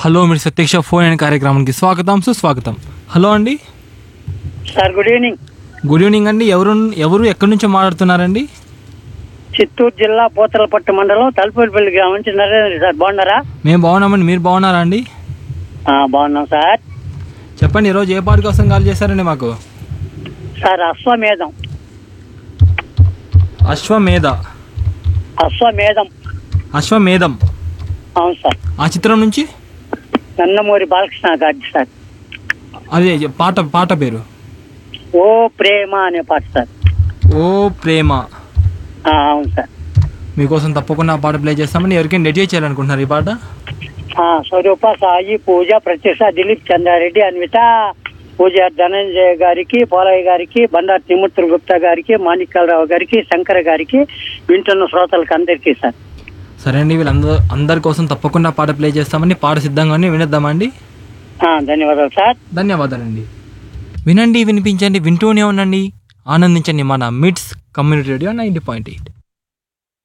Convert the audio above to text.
hello మీరు ప్రత్యక్ష phone అయిన కార్యక్రమానికి స్వాగతం సుస్వాగతం హలో అండి sir good evening good evening అండి ఎవరు ఎవరు ఎక్కడి నుంచో మాట్లాడుతున్నారండి చిత్తూరు జిల్లా పోతలపట్టు మండలం తలుపులపల్లి గ్రామం నుంచి నరేంద్ర సార్ బాగున్నారా మేము బాగున్నామండి మీరు బాగున్నారా అండి ఆ, బాగున్నాం సార్ చెప్పండి ఈరోజు ఏ పాట కోసం కాల్ చేశారండి మాకు సార్ అశ్వమేధం అశ్వమేధ అశ్వమేధం అశ్వమేధం అవును సార్ ఆ చిత్రం నుంచి నందమూరి బాలకృష్ణ గారి సార్ అదే పాట పాట పేరు ఓ ప్రేమ అనే పాట సార్ ఓ ప్రేమ ఆ, అవును సార్ మీకోసం తప్పకుండా ఆ పాట ప్లే చేస్తామని ఎవరికైనా డెడికేట్ చేయాలనుకుంటున్నారు ఈ పాట ఆ, స్వరూప సాయి పూజ ప్రత్యక్ష దిలీప్ చంద్రారెడ్డి అన్విత పూజ ధనంజయ గారికి పోలయ్య గారికి బండారు తిమ్మూర్తుల గుప్తా గారికి మాణిక్యాలరావు గారికి శంకర్ గారికి వింటున్న శ్రోతలకు అందరికీ సార్ సరే అండి వీళ్ళందరూ అందరి కోసం తప్పకుండా పాట ప్లే చేస్తామని పాట సిద్ధంగా ఉంది, వినేద్దామండి ఆ, ధన్యవాదాలు సార్ ధన్యవాదాలండి వినండి వినిపించండి వింటూనే ఉండండి ఆనందించండి మన MIDS community radio ninety point eight